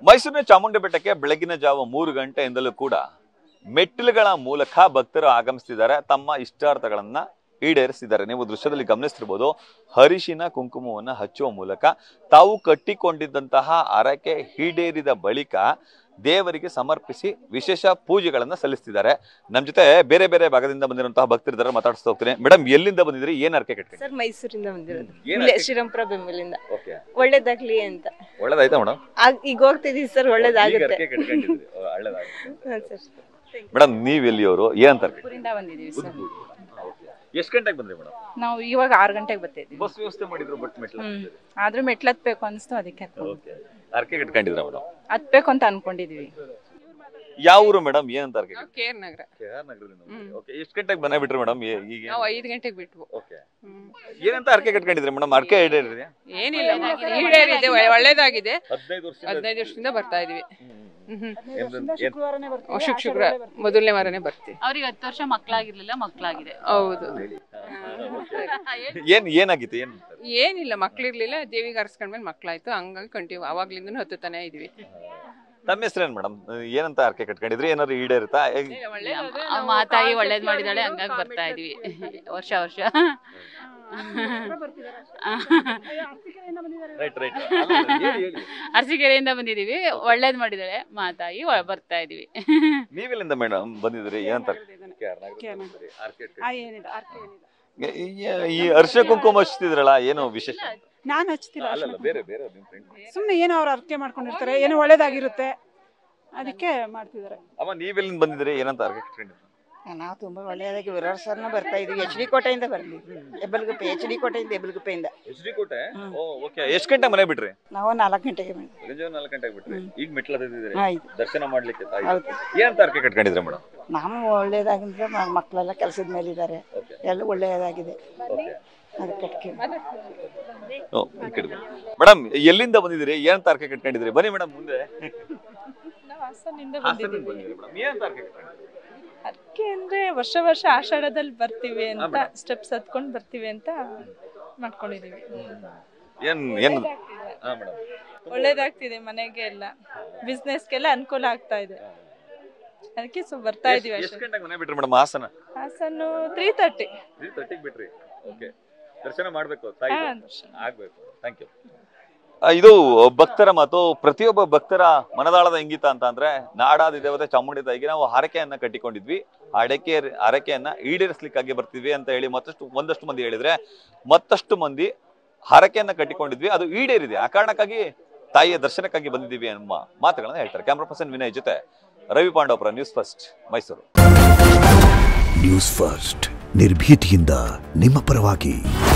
ಮೈಸೂರಿನ ಚಾಮುಂಡಿ ಬೆಟ್ಟಕ್ಕೆ ಬೆಳಗಿನ ಜಾವ ಮೂರು ಗಂಟೆಯಿಂದಲೂ ಕೂಡ ಮೆಟ್ಟಿಲುಗಳ ಮೂಲಕ ಭಕ್ತರು ಆಗಮಿಸ್ತಿದ್ದಾರೆ ತಮ್ಮ ಇಷ್ಟಾರ್ಥಗಳನ್ನ ಈಡೇರಿಸಿದ್ದಾರೆ ನೀವು ದೃಶ್ಯದಲ್ಲಿ ಗಮನಿಸ್ತಿರ್ಬೋದು ಹರಿಶಿನ ಕುಂಕುಮವನ್ನ ಹಚ್ಚುವ ಮೂಲಕ ತಾವು ಕಟ್ಟಿಕೊಂಡಿದ್ದಂತಹ ಹರಕೆ ಈಡೇರಿದ ಬಳಿಕ ದೇವರಿಗೆ ಸಮರ್ಪಿಸಿ ವಿಶೇಷ ಪೂಜೆಗಳನ್ನ ಸಲ್ಲಿಸ್ತಿದ್ದಾರೆ ನಮ್ಮ ಜೊತೆ ಬೇರೆ ಬೇರೆ ಭಾಗದಿಂದ ಬಂದಿರುವಂತಹ ಭಕ್ತರಿದ್ದಾರೆ ಮಾತಾಡಿಸ್ತಾ ಹೋಗ್ತೀನಿ ಮೇಡಮ್ ಎಲ್ಲಿಂದ ಬಂದಿದ್ರಿ ಏನ್ ಹರಕೆ ಕಟ್ಕೊಂಡು ಸರ್ ಮೈಸೂರಿಂದ ಬಂದಿರೋದು ಏನ್ ಇಲ್ಲೇ ಹಾಕಿ- ಶ್ರೀರಂಪುರ ಬೆಂಬಲಿಂದ ಓಕೆ ಒಳ್ಳೇದಾಗ್ಲಿ ಅಂತ ಒಳ್ಳೇದಾಯ್ತಾ ಮೇಡಮ್ ಆಗ್- ಈಗ ಹೋಗ್ತಿದೀವಿ ಸರ್ ಒಳ್ಳೇದಾಗುತ್ತೆ ಹಾ, ಸರ್ ಮೇಡಮ್ ನೀವ್ ಎಲ್ಲಿಯವರು ಏನಂತ ಊರಿಂದ ಬಂದಿದ್ದೀವಿ ಸರ್ ಎಷ್ಟು ಗಂಟೆಗೆ ಬಂದ್ರಿ ಮೇಡಮ್ ನಾವು ಇವಾಗ ಆರು ಗಂಟೆಗೆ ಬರ್ತಿದ್ವಿ ಬಸ್ ವ್ಯವಸ್ಥೆ ಮಾಡಿದ್ರು ಬಟ್ ಮೆಟ್ಲ ಹ್ಮ್ ಆದ್ರೂ ಮೆಟ್ಲು ಹತ್ಬೇಕು ಅನಿಸ್ತು ಅದಕ್ಕೆ ಹತ್ಕೊಂಡು ಓಕೆ ಹರಕೆ ಕಟ್ಕೊಂಡಿದ್ರ ಮೇಡಮ್ ಹತ್ಬೇಕು ಅಂತ ಅನ್ಕೊಂಡಿದೀವಿ ಯಾವ ಊರು ಮೇಡಮ್ ಏನಂತ ಹರಕೆ ಕೆ ಆರ್ ನಗರ ಓಕೆ ಎಷ್ಟು ಗಂಟೆಗೆ ಬಂದೇ ಬಿಟ್ರಿ ಮೇಡಮ್ ಈಗ ನಾವು ಐದು ಗಂಟೆಗೆ ಬಿಟ್ವು ಓಕೆ ಏನಂತ ಹರಕೆ ಕಟ್ಕೊಂಡಿದ್ರಿ ಮೇಡಮ್ ಹರಕೆ ಈಡೇರಿದ್ರಿ ಏನಿಲ್ಲ ಈಡೇರಿದೆ ಒಳ್ಳೆ- ಒಳ್ಳೇದಾಗಿದೆ ಹದಿನೈದು ವರ್ಷ ಹದಿನೈದು ವರ್ಷದಿಂದ ಬರ್ತಾ ಇದೀವಿ ಶುಕ್ ಶುಕ್ರ ಮೊದಲನೇ ವಾರನೇ ಬರ್ತೀವಿ ಅವ್ರಿಗೆ ಹತ್ತು ವರ್ಷ ಮಕ್ಕಳಾಗಿರ್ಲಿಲ್ಲ ಮಕ್ಕಳಾಗಿದೆ ಹೌದು ಏನ್ ಏನಾಗಿತ್ತು ಏನ್ ಏನಿಲ್ಲ ಮಕ್ಳಿರ್ಲಿಲ್ಲ ದೇವಿಗೆ ಹರ್ಸ್ಕೊಂಡ್ಮೇಲೆ ಮಕ್ಳಾಯ್ತು ಹಂಗಾಗಿ ಕಂಟಿನ್ಯೂ ಅವಾಗ್ಲಿಂದ ಹತ್ತುತ್ತಾನೆ ಇದೀವಿ ತಮ್ಮ ಹೆಸರೇನ್ ಮೇಡಮ್ ಏನಂತ ಹರಕೆ ಕಟ್ಕೊಂಡಿದ್ರಿ ಏನಾದ್ರು ಈಡೇರುತ್ತಾ ಹೇಗ್- ಆ ಮಾತಾಯಿ ಒಳ್ಳೇದ್ ಮಾಡಿದಾಳೆ ಹಂಗಾಗಿ ಬರ್ತಾ ಇದೀವಿ ವರ್ಷ ವರ್ಷ Right, right. ಅಲ್ಲ, ಅಲ್ಲ, ಹೇಳಿ, ಹೇಳಿ. ಅರಸೀಕೆರೆಯಿಂದ ಬಂದಿದೀವಿ ಒಳ್ಳೇದ್ ಮಾಡಿದಾಳೆ ಮಾತಾಯಿ ಒ- ಬರ್ತಾ ಇದೀವಿ ನೀವೆಲ್ಲಿಂದ ಮೇಡಮ್ ಬಂದಿದ್ರಿ ಏನಂತ ಹರಕೆ ಈ- ಈ- ಈ ಅರ್ಶ ಕುಂಕುಮ ಹಚ್ತಿದ್ರಲ್ಲ ಏನು ವಿಶೇಷ ನಾನು ಹಚ್ತಿಲ್ಲ ಅಲ್ಲಲ್ಲ ಬೇರೆ ಬೇರೆ ನಿಮ್ ಫ್ರೆಂಡ್ ಸುಮ್ಮನೆ ಏನೋ ಅವ್ರು ಅರ್ಕೆ ಮಾಡ್ಕೊಂಡಿರ್ತಾರೆ ಏನೋ ಒಳ್ಳೇದಾಗಿರುತ್ತೆ ಅದಕ್ಕೆ ಮಾಡ್ತಿದ್ದಾರೆ ಅಮ್ಮ ನೀವೆಲ್ಲಿಂದ ಬಂದಿದ್ರಿ ಏನಂತ ಹರಕೆ ಕಟ್ಕೊಂಡಿದ್ರಿ ನಾವು ತುಂಬಾ ಒಳ್ಳೆಯದಾಗಿ ವಿರಾಟ್ ಸರ್ನ ಬರ್ತಾ ಇದೀವಿ ಎಚ್ ಡಿ ಕೋಟೆಯಿಂದ ಬರ್ಲಿ ಹೆಬ್ಬಲ್ಗುಪ್ಪೆ ಎಚ್ ಡಿ ಕೋಟೆಯಿಂದ ಹೆಬ್ಬಲ್ಗುಪ್ಪೆಯಿಂದ ಎಚ್ ಡಿ ಕೋಟೆ ಓ ಓಕೆ ಎಷ್ಟು ಗಂಟೆ ಮನೆ ಬಿಟ್ರಿ ನಾವು ನಾಲ್ಕು ಗಂಟೆಗೆ ಬಂದ್ವಿ. ಬೆಳಗ್ಗೆ ನಾಲ್ಕು ಗಂಟೆಗೆ ಬಿಟ್ರಿ ಈಗ ಮೆಟ್ಲ ಹತ್ತಿದ್ರಿ ಆಯ್ತು ದರ್ಶನ ಮಾಡ್ಲಿಕ್ಕೆ ತಾಯಿ ಹೌದು ಏನಂತ ಹರಕೆ ಕಟ್ಕೊಂಡಿದ್ರಿ ಮೇಡಮ್ ನಾವು ಒಳ್ಳೇದಾಗಿದ್ರೆ ಮ- ಮಕ್ಕಳೆಲ್ಲ ಕೆಲಸದ ಮೇಲಿದ್ದಾರೆ ಎಲ್ಲ ಒಳ್ಳೆಯದಾಗಿದೆ ಅದಕ್ಕೆ ಕಟ್ಕೆ ಮೇಡಮ್ ಎಲ್ಲಿಂದ ಬಂದಿದ್ರಿ ಏನಂತ ಹರಕೆ ಕಟ್ಕೊಂಡಿದ್ರಿ ಬನ್ನಿ ಮೇಡಮ್ ಮುಂದೆ ಹಾಸನಿಂದ ಹಾಸನದಿಂದ ಬಂದಿದ್ರಿ ಮೇಡಮ್ ಏನಂತ ಹರಕೆ ಕಟ್ಕೊಂಡಿದ್ರಿ ಅದಕ್ಕೆ ಅಂದ್ರೆ ವರ್ಷ ವರ್ಷ ಆಷಾಢದಲ್ಲಿ ಬರ್ತೀವಿ ಅಂತ ಸ್ಟೆಪ್ಸ್ ಹತ್ಕೊಂಡು ಬರ್ತೀವಿ ಅಂತ ಮಾಡ್ಕೊಂಡಿದೀವಿ ಏನ್ ಏನ್ ಹಾ ಮೇಡಮ್ ಒಳ್ಳೇದಾಗ್ತಿದೆ ಮನೆಗೆ ಎಲ್ಲ ಬಿಸ್ನೆಸ್ಗೆಲ್ಲ ಅನುಕೂಲ ಆಗ್ತಾ ಇದೆ ಅದಕ್ಕೆ ಸೊ ಬರ್ತಾ ಇದೀವಿ ಎಷ್ಟು ಅಷ್ಟೇ ಗಂಟೆಗೆ ಮನೆ ಬಿಟ್ರಿ ಮೇಡಮ್ ಹಾಸನ ಹಾಸನ್ನು ತ್ರೀ ತರ್ಟಿ ತ್ರೀ ತರ್ಟಿಗೆ ಬಿಟ್ರಿ ಓಕೆ ದರ್ಶನ ಮಾಡ್ಬೇಕು ತಾಯಿ ಹಾ, ದರ್ಶನ. ಆಗ್ಬೇಕು ಥ್ಯಾಂಕ್ ಯು ಇದು ಭಕ್ತರ ಮಾತು ಪ್ರತಿಯೊಬ್ಬ ಭಕ್ತರ ಮನದಾಳದ ಇಂಗಿತ ಅಂತ ಅಂದ್ರೆ ನಾಡಾದಿ ದೇವತೆ ಚಾಮುಂಡಿ ತಾಯಿಗೆ ನಾವು ಹರಕೆಯನ್ನ ಕಟ್ಟಿಕೊಂಡಿದ್ವಿ ಅಡಕೆ ಹರಕೆಯನ್ನ ಈಡೇರಿಸ್ಲಿಕ್ಕಾಗಿ ಬರ್ತಿದ್ವಿ ಅಂತ ಹೇಳಿ ಮತ್ತಷ್ಟು ಒಂದಷ್ಟು ಮಂದಿ ಹೇಳಿದ್ರೆ ಮತ್ತಷ್ಟು ಮಂದಿ ಹರಕೆಯನ್ನ ಕಟ್ಟಿಕೊಂಡಿದ್ವಿ ಅದು ಈಡೇರಿದೆ ಆ ಕಾರಣಕ್ಕಾಗಿ ತಾಯಿಯ ದರ್ಶನಕ್ಕಾಗಿ ಬಂದಿದ್ದೀವಿ ಎಂಬ ಮಾತುಗಳನ್ನ ಹೇಳ್ತಾರೆ ಕ್ಯಾಮ್ರಾ ಪರ್ಸನ್ ವಿನಯ್ ಜೊತೆ Ravi Pandavapura news first Mysuru news first ನಿರ್ಭೀತಿಯಿಂದ ನಿಮ್ಮ ಪರವಾಗಿ